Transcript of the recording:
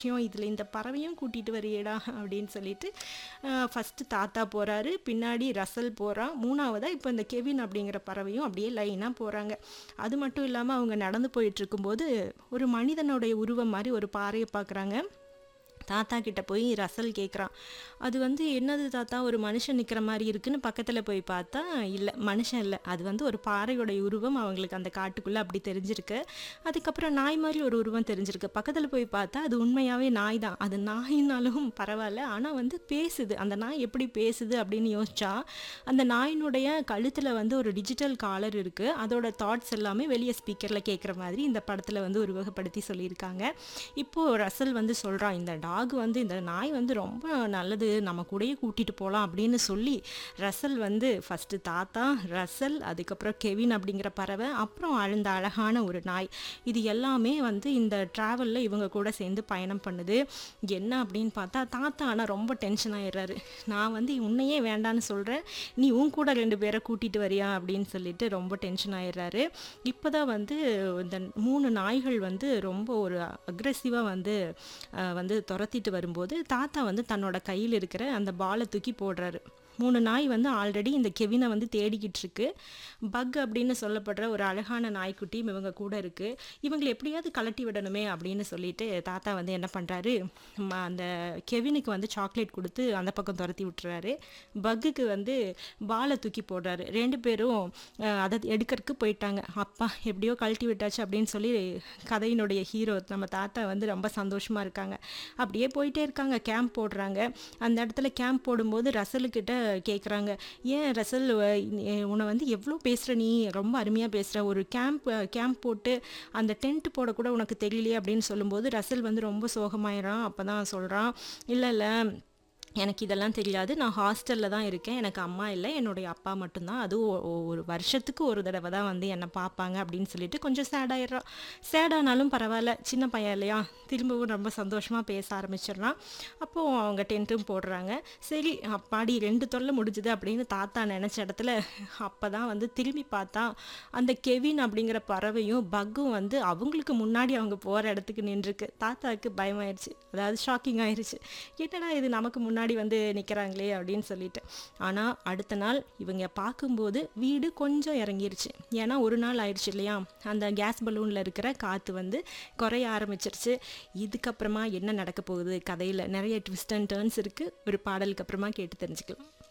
விஷயம் இதில் இந்த பறவையும் கூட்டிகிட்டு வரியேடா அப்படின்னு சொல்லிட்டு ஃபஸ்ட்டு தாத்தா போகிறாரு பின்னாடி ரசல் போகிறான் மூணாவதாக இப்போ இந்த கெவின் அப்படிங்கிற பறவையும் அப்படியே லைனாக போகிறாங்க அது மட்டும் இல்லாமல் அவங்க நடந்து போயிட்டு இருக்கும்போது ஒரு மனிதனுடைய உருவம் மாதிரி ஒரு பாறையை பார்க்குறாங்க தாத்தா கிட்ட போய் ரசல் கேட்குறான் அது வந்து என்னது தாத்தா ஒரு மனுஷன் நிற்கிற மாதிரி இருக்குன்னு பக்கத்தில் போய் பார்த்தா இல்லை மனுஷன் இல்லை அது வந்து ஒரு பாறையோடைய உருவம் அவங்களுக்கு அந்த காட்டுக்குள்ளே அப்படி தெரிஞ்சிருக்கு அதுக்கப்புறம் நாய் மாதிரி ஒரு உருவம் தெரிஞ்சிருக்கு பக்கத்தில் போய் பார்த்தா அது உண்மையாகவே நாய் தான் அது நாயினாலும் பரவாயில்ல ஆனால் வந்து பேசுது அந்த நாய் எப்படி பேசுது அப்படின்னு யோசிச்சா அந்த நாயினுடைய கழுத்தில் வந்து ஒரு டிஜிட்டல் காலர் இருக்குது அதோட தாட்ஸ் எல்லாமே வெளியே ஸ்பீக்கரில் கேட்குற மாதிரி இந்த படத்தில் வந்து உருவகப்படுத்தி சொல்லியிருக்காங்க இப்போது ரசல் வந்து சொல்கிறான் இந்த டாக் வந்து இந்த நாய் வந்து ரொம்ப நல்லது நம்ம கூடயே கூட்டிகிட்டு போகலாம் அப்படின்னு சொல்லி ரசல் வந்து ஃபஸ்ட்டு தாத்தா ரசல் அதுக்கப்புறம் கெவின் அப்படிங்கிற பறவை அப்புறம் அழுந்த அழகான ஒரு நாய் இது எல்லாமே வந்து இந்த ட்ராவலில் இவங்க கூட சேர்ந்து பயணம் பண்ணுது என்ன அப்படின்னு பார்த்தா தாத்தா ஆனால் ரொம்ப டென்ஷன் ஆயிடுறாரு நான் வந்து உன்னையே வேண்டான்னு சொல்கிறேன் நீ உன் கூட ரெண்டு பேரை கூட்டிகிட்டு வரியா அப்படின்னு சொல்லிட்டு ரொம்ப டென்ஷன் ஆயிடுறாரு இப்போ தான் வந்து இந்த மூணு நாய்கள் வந்து ரொம்ப ஒரு அக்ரெசிவாக வந்து அஹ், வந்து துரத்திட்டு வரும்போது தாத்தா வந்து தன்னோட கையில் இருக்கிற அந்த பாலை தூக்கி போடுறாரு மூணு நாய் வந்து ஆல்ரெடி இந்த கெவினை வந்து தேடிக்கிட்டு இருக்கு பக் அப்படின்னு சொல்லப்படுற ஒரு அழகான நாய்க்குட்டியும் இவங்க கூட இருக்கு இவங்களை எப்படியாவது கலட்டி விடணுமே அப்படின்னு சொல்லிட்டு தாத்தா வந்து என்ன பண்ணுறாரு அந்த கெவினுக்கு வந்து சாக்லேட் கொடுத்து அந்த பக்கம் துரத்தி விட்டுறாரு பக்குக்கு வந்து பாலை தூக்கி போடுறாரு ரெண்டு பேரும் அஹ், அதை எடுக்கிறதுக்கு போயிட்டாங்க அப்பா எப்படியோ கழட்டி விட்டாச்சு அப்படின்னு சொல்லி கதையினுடைய ஹீரோ நம்ம தாத்தா வந்து ரொம்ப சந்தோஷமாக இருக்காங்க அப்படியே போயிட்டே இருக்காங்க கேம்ப் போடுறாங்க அந்த இடத்துல கேம்ப் போடும்போது ரசலுக்கிட்ட கேட்குறாங்க ஏன் ரசல் அஹ், நீ- உன்னை வந்து எவ்வளோ பேசுகிற நீ ரொம்ப அருமையாக பேசுகிற ஒரு கேம்ப் கேம்ப் போட்டு அந்த டென்ட் போடக்கூட உனக்கு தெரியலையே அப்படின்னு சொல்லும்போது ரசல் வந்து ரொம்ப சோகமாயிடுறான் அப்போ தான் சொல்கிறான் இல்லை இல்லை எனக்கு இதெல்லாம் தெரியாது நான் ஹாஸ்டலில் தான் இருக்கேன் எனக்கு அம்மா இல்லை என்னுடைய அப்பா மட்டும்தான் அதுவும் ஒ- ஒ- ஒரு வருஷத்துக்கு ஒரு தடவை தான் வந்து என்னை பார்ப்பாங்க அப்படின்னு சொல்லிட்டு கொஞ்சம் சேட் ஆயிடுறான் சேட் ஆனாலும் பரவாயில்ல சின்ன பையன் இல்லையா திரும்பவும் ரொம்ப சந்தோஷமாக பேச ஆரம்பிச்சிடுறான் அப்போது அவங்க டென்ட்டும் போடுறாங்க சரி அப்பாடி ரெண்டு தொல்லை முடிஞ்சுது அப்படின்னு தாத்தா நினச்ச இடத்துல அப்போ தான் வந்து திரும்பி பார்த்தா அந்த கெவின் அப்படிங்கிற பறவையும் பக்கும் வந்து அவங்களுக்கு முன்னாடி அவங்க போகிற இடத்துக்கு நின்றுருக்கு தாத்தாவுக்கு பயமாயிருச்சு அதாவது ஷாக்கிங் ஆயிருச்சு என்னடா இது நமக்கு முன்னாடி வந்து நிற்கிறாங்களே அப்படின்னு சொல்லிட்டு ஆனால் அடுத்த நாள் இவங்க பார்க்கும்போது வீடு கொஞ்சம் இறங்கிருச்சு ஏன்னா ஒரு நாள் ஆயிடுச்சு இல்லையா அந்த கேஸ் பலூனில் இருக்கிற காற்று வந்து குறைய ஆரம்பிச்சிருச்சு இதுக்கப்புறமா என்ன நடக்க போகுது கதையில் நிறைய ட்விஸ்ட் அண்ட் டேர்ன்ஸ் இருக்குது ஒரு பாடலுக்கு அப்புறமா கேட்டு தெரிஞ்சுக்கலாம்